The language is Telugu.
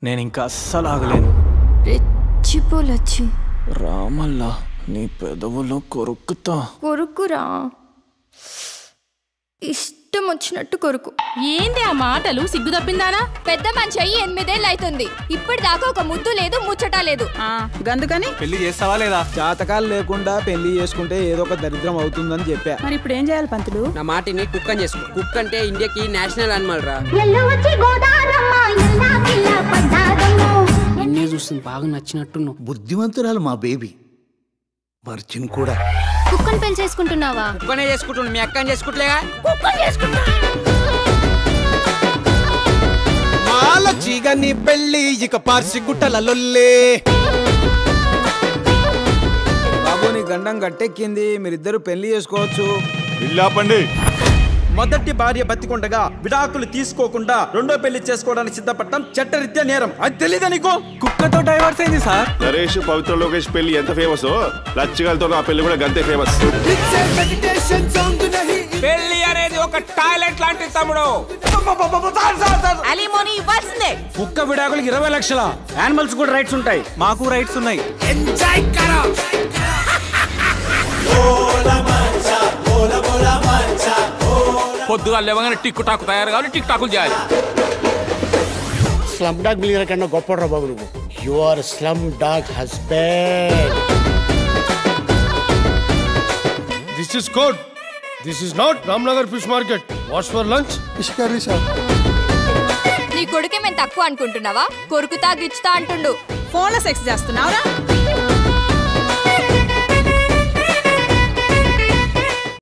నేను ఇంకా అస్సలు ఆగలేను రెచ్చిపోలొచ్చి రామల్లా నీ పెదవులో కొరుక్కుతా కొరుకురా ఇష్టం వచ్చినట్టు కొరుకు ఏంది ఆ మాటలు సిగ్గు తప్పిందానా పెద్ద మనిషి అయ్యి ఎనిమిదేళ్ళు అవుతుంది ఇప్పటిదాకా ఒక ముద్దు లేదు ముచ్చట లేదు ఆ, గందుకని పెళ్లి చేస్తావా లేదా జాతకాలు లేకుండా పెళ్లి చేసుకుంటే ఏదో ఒక దరిద్రం అవుతుందని చెప్పా మరి ఇప్పుడు ఏం చేయాలి పంతులు నా మాటిని కుక్కని చేసుకో కుక్క అంటే ఇండియాకి నేషనల్ అనిమల్ రా నిన్నే చూస్తుంది బాగా నచ్చినట్టున్నావు బుద్ధిమంతురాలు మా బేబీ వర్జిన్ కూడా కుక్కని పెళ్లి చేసుకుంటున్నావా కుక్కనే చేసుకుంటుండు మీ అక్కని చేసుకుంటలేగా మాలచ్చిగా నీ పెళ్లి ఇక పార్సి గుట్టల లొల్లే బాబు నీ గండం గట్టెక్కింది మీరిద్దరు పెళ్లి చేసుకోవచ్చు ఇల్లాపండి మొదటి భార్య బతికుండగా విడాకులు తీసుకోకుండా రెండో పెళ్లి చేసుకోవడానికి సిద్ధపడటం చట్టరీత్యా నేరం అది తెలీదా నీకు కుక్కతో డైవర్స్ అయింది సార్ నరేష్ పవిత్ర లోకేష్ పెళ్లి ఎంత ఫేమస్ లచ్చిగలతో నా పెళ్లి కూడా గంతే ఫేమస్ పెళ్లి అనేది ఒక టాయిలెట్ లాంటి తమ్ముడు అలీమోని ఇవ్వాల్సిందే కుక్క విడాకులకు ఇరవై లక్షల యానిమల్స్ కూడా రైట్స్ ఉంటాయి మాకు రైట్స్ ఉన్నాయి పొద్దుగా లేవగానే టిక్ టాక్ తయారు కావాలి టిక్ టాకులు చేయాలి స్లమ్ డాగ్ మిలియన కన్నా గొప్ప బాబు నువ్వు you are slumdog husband this is code this is not Ramnagar fish market what's for lunch నీ కొడుకే మేము తక్కువ అనుకుంటున్నావా కొరుకుతా గిచ్చుతా అంటుండు ఫోన్లో సెక్స్ చేస్తున్నావురా